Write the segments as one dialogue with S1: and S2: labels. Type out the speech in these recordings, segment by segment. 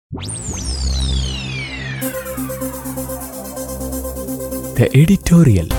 S1: The editorial.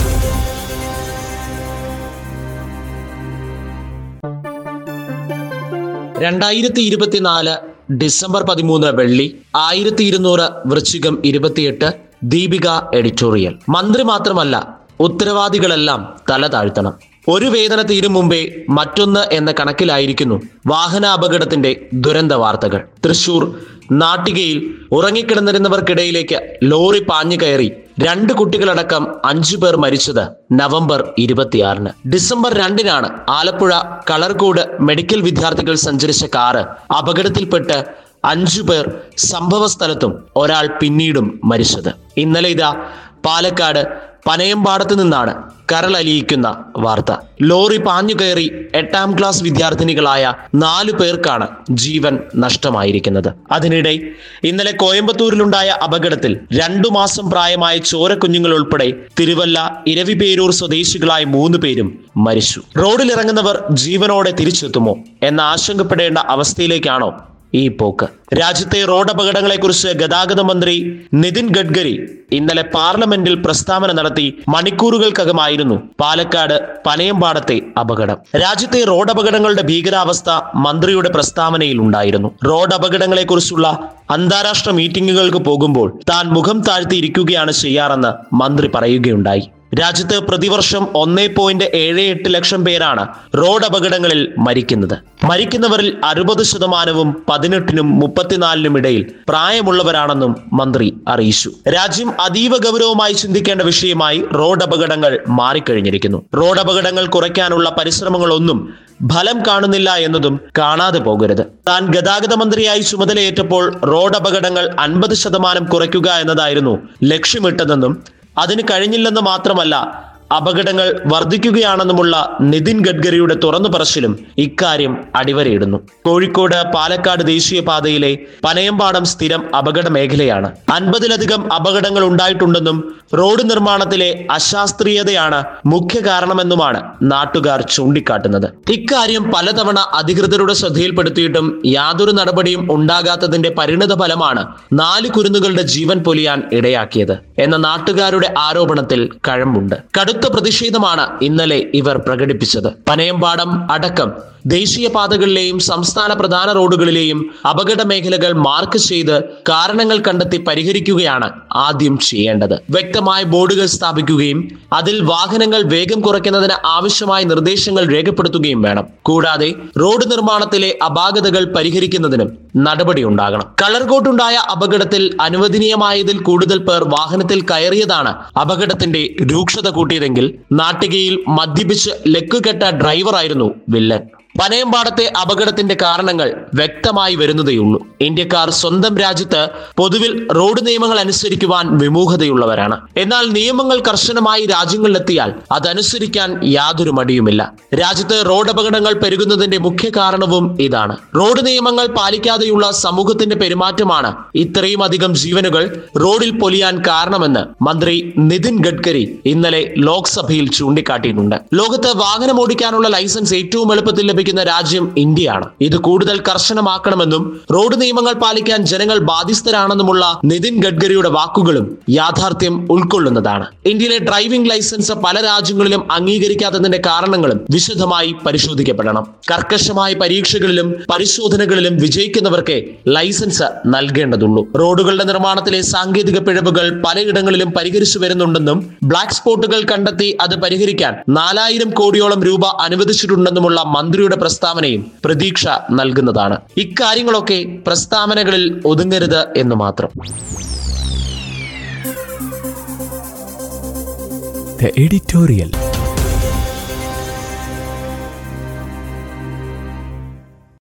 S2: രണ്ടായിരത്തി ഇരുപത്തിനാല് December പതിമൂന്ന് വെള്ളി ആയിരത്തി ഇരുന്നൂറ് വൃശ്ചികം ഇരുപത്തിയെട്ട് ദീപിക എഡിറ്റോറിയൽ മന്ത്രി മാത്രമല്ല ഉത്തരവാദികളെല്ലാം തല താഴ്ത്തണം ഒരു വേദന തീരും മുമ്പേ മറ്റൊന്ന് എന്ന കണക്കിലായിരിക്കുന്നു വാഹന അപകടത്തിന്റെ ദുരന്ത വാർത്തകൾ തൃശൂർ നാട്ടികയിൽ ഉറങ്ങിക്കിടന്നിരുന്നവർക്കിടയിലേക്ക് ലോറി പാഞ്ഞു കയറി രണ്ട് കുട്ടികളടക്കം അഞ്ചു പേർ മരിച്ചത് നവംബർ ഇരുപത്തിയാറിന് ഡിസംബർ രണ്ടിനാണ് ആലപ്പുഴ കളർകോട് മെഡിക്കൽ വിദ്യാർത്ഥികൾ സഞ്ചരിച്ച കാറ് അപകടത്തിൽപ്പെട്ട് അഞ്ചു പേർ സംഭവ സ്ഥലത്തും ഒരാൾ പിന്നീടും മരിച്ചത് ഇന്നലെ ഇതാ പാലക്കാട് പനയമ്പാടത്ത് നിന്നാണ് കരളലിയിക്കുന്ന വാർത്ത ലോറി പാഞ്ഞു കയറി എട്ടാം ക്ലാസ് വിദ്യാർത്ഥിനികളായ നാലു പേർക്കാണ് ജീവൻ നഷ്ടമായിരിക്കുന്നത് അതിനിടെ ഇന്നലെ കോയമ്പത്തൂരിലുണ്ടായ അപകടത്തിൽ രണ്ടു മാസം പ്രായമായ ചോരക്കുഞ്ഞുങ്ങൾ ഉൾപ്പെടെ തിരുവല്ല ഇരവിപേരൂർ സ്വദേശികളായ മൂന്ന് പേരും മരിച്ചു റോഡിലിറങ്ങുന്നവർ ജീവനോടെ തിരിച്ചെത്തുമോ എന്ന ആശങ്കപ്പെടേണ്ട അവസ്ഥയിലേക്കാണോ ഈ പോക്ക് രാജ്യത്തെ റോഡ് അപകടങ്ങളെക്കുറിച്ച് ഗതാഗത മന്ത്രി നിതിൻ ഗഡ്കരി ഇന്നലെ പാർലമെന്റിൽ പ്രസ്താവന നടത്തി മണിക്കൂറുകൾക്കകമായിരുന്നു പാലക്കാട് പനയമ്പാടത്തെ അപകടം രാജ്യത്തെ റോഡ് അപകടങ്ങളുടെ ഭീകരാവസ്ഥ മന്ത്രിയുടെ പ്രസ്താവനയിൽ ഉണ്ടായിരുന്നു റോഡ് അപകടങ്ങളെക്കുറിച്ചുള്ള അന്താരാഷ്ട്ര മീറ്റിംഗുകൾക്ക് പോകുമ്പോൾ താൻ മുഖം താഴ്ത്തിയിരിക്കുകയാണ് ചെയ്യാറെന്ന് മന്ത്രി പറയുകയുണ്ടായി രാജ്യത്ത് പ്രതിവർഷം ഒന്നേ പോയിന്റ് ഏഴ് എട്ട് ലക്ഷം പേരാണ് റോഡ് അപകടങ്ങളിൽ മരിക്കുന്നത് മരിക്കുന്നവരിൽ അറുപത് ശതമാനവും പതിനെട്ടിനും മുപ്പത്തിനാലിനും ഇടയിൽ പ്രായമുള്ളവരാണെന്നും മന്ത്രി അറിയിച്ചു രാജ്യം അതീവ ഗൗരവമായി ചിന്തിക്കേണ്ട വിഷയമായി റോഡ് അപകടങ്ങൾ മാറിക്കഴിഞ്ഞിരിക്കുന്നു റോഡ് അപകടങ്ങൾ കുറയ്ക്കാനുള്ള പരിശ്രമങ്ങളൊന്നും ഫലം കാണുന്നില്ല എന്നതും കാണാതെ പോകരുത് താൻ ഗതാഗത മന്ത്രിയായി ചുമതലയേറ്റപ്പോൾ റോഡ് അപകടങ്ങൾ അൻപത് ശതമാനം കുറയ്ക്കുക എന്നതായിരുന്നു ലക്ഷ്യമിട്ടതെന്നും അതിന് കഴിഞ്ഞില്ലെന്ന് മാത്രമല്ല അപകടങ്ങൾ വർദ്ധിക്കുകയാണെന്നുമുള്ള നിതിൻ ഗഡ്കരിയുടെ തുറന്നു പറച്ചിലും ഇക്കാര്യം അടിവരയിടുന്നു കോഴിക്കോട് പാലക്കാട് ദേശീയപാതയിലെ പനയമ്പാടം സ്ഥിരം അപകട മേഖലയാണ് അൻപതിലധികം അപകടങ്ങൾ ഉണ്ടായിട്ടുണ്ടെന്നും റോഡ് നിർമ്മാണത്തിലെ അശാസ്ത്രീയതയാണ് മുഖ്യ കാരണമെന്നുമാണ് നാട്ടുകാർ ചൂണ്ടിക്കാട്ടുന്നത് ഇക്കാര്യം പലതവണ അധികൃതരുടെ ശ്രദ്ധയിൽപ്പെടുത്തിയിട്ടും യാതൊരു നടപടിയും ഉണ്ടാകാത്തതിന്റെ പരിണിത ഫലമാണ് നാല് കുരുന്നുകളുടെ ജീവൻ പൊലിയാൻ ഇടയാക്കിയത് എന്ന നാട്ടുകാരുടെ ആരോപണത്തിൽ കഴമ്പുണ്ട് കടുത്ത പ്രതിഷേധമാണ് ഇന്നലെ ഇവർ പ്രകടിപ്പിച്ചത് പനയമ്പാടം അടക്കം ദേശീയപാതകളിലെയും സംസ്ഥാന പ്രധാന റോഡുകളിലെയും അപകട മേഖലകൾ മാർക്ക് ചെയ്ത് കാരണങ്ങൾ കണ്ടെത്തി പരിഹരിക്കുകയാണ് ആദ്യം ചെയ്യേണ്ടത് വ്യക്തമായ ബോർഡുകൾ സ്ഥാപിക്കുകയും അതിൽ വാഹനങ്ങൾ വേഗം കുറയ്ക്കുന്നതിന് ആവശ്യമായ നിർദ്ദേശങ്ങൾ രേഖപ്പെടുത്തുകയും വേണം കൂടാതെ റോഡ് നിർമ്മാണത്തിലെ അപാകതകൾ പരിഹരിക്കുന്നതിനും നടപടി ഉണ്ടാകണം കളർകോട്ടുണ്ടായ അപകടത്തിൽ അനുവദനീയമായതിൽ കൂടുതൽ പേർ വാഹനത്തിൽ കയറിയതാണ് അപകടത്തിന്റെ രൂക്ഷത കൂട്ടിയതെങ്കിൽ നാട്ടികയിൽ മദ്യപിച്ച് ലക്കുകെട്ട ഡ്രൈവറായിരുന്നു വില്ലൻ പനയമ്പാടത്തെ അപകടത്തിന്റെ കാരണങ്ങൾ വ്യക്തമായി വരുന്നതേയുള്ളൂ ഇന്ത്യക്കാർ സ്വന്തം രാജ്യത്ത് പൊതുവിൽ റോഡ് നിയമങ്ങൾ അനുസരിക്കുവാൻ വിമുഖതയുള്ളവരാണ് എന്നാൽ നിയമങ്ങൾ കർശനമായി രാജ്യങ്ങളിലെത്തിയാൽ അതനുസരിക്കാൻ യാതൊരു മടിയുമില്ല രാജ്യത്ത് റോഡ് അപകടങ്ങൾ പെരുകുന്നതിന്റെ മുഖ്യ കാരണവും ഇതാണ് റോഡ് നിയമങ്ങൾ പാലിക്കാതെയുള്ള സമൂഹത്തിന്റെ പെരുമാറ്റമാണ് ഇത്രയും അധികം ജീവനുകൾ റോഡിൽ പൊലിയാൻ കാരണമെന്ന് മന്ത്രി നിതിൻ ഗഡ്കരി ഇന്നലെ ലോക്സഭയിൽ ചൂണ്ടിക്കാട്ടിയിട്ടുണ്ട് ലോകത്ത് വാഹനം ഓടിക്കാനുള്ള ലൈസൻസ് ഏറ്റവും എളുപ്പത്തിൽ ലഭിക്കുന്ന രാജ്യം ഇന്ത്യയാണ് ഇത് കൂടുതൽ കർശനമാക്കണമെന്നും റോഡ് നിയമങ്ങൾ പാലിക്കാൻ ജനങ്ങൾ ബാധ്യസ്ഥരാണെന്നുമുള്ള നിതിൻ ഗഡ്കരിയുടെ വാക്കുകളും യാഥാർത്ഥ്യം ഉൾക്കൊള്ളുന്നതാണ് ഇന്ത്യയിലെ ഡ്രൈവിംഗ് ലൈസൻസ് പല രാജ്യങ്ങളിലും അംഗീകരിക്കാത്തതിന്റെ കാരണങ്ങളും വിശദമായി പരിശോധിക്കപ്പെടണം കർക്കശമായ പരീക്ഷകളിലും പരിശോധനകളിലും വിജയിക്കുന്നവർക്ക് ലൈസൻസ് നൽകേണ്ടതുള്ളൂ റോഡുകളുടെ നിർമ്മാണത്തിലെ സാങ്കേതിക പിഴവുകൾ പലയിടങ്ങളിലും പരിഹരിച്ചു വരുന്നുണ്ടെന്നും ബ്ലാക്ക് സ്പോട്ടുകൾ കണ്ടെത്തി അത് പരിഹരിക്കാൻ നാലായിരം കോടിയോളം രൂപ അനുവദിച്ചിട്ടുണ്ടെന്നുമുള്ള മന്ത്രിയുടെ പ്രസ്താവനയും പ്രതീക്ഷ നൽകുന്നതാണ് ഇക്കാര്യങ്ങളൊക്കെ പ്രസ്താവനകളിൽ ഒതുങ്ങരുത് എന്ന് മാത്രം
S1: The editorial.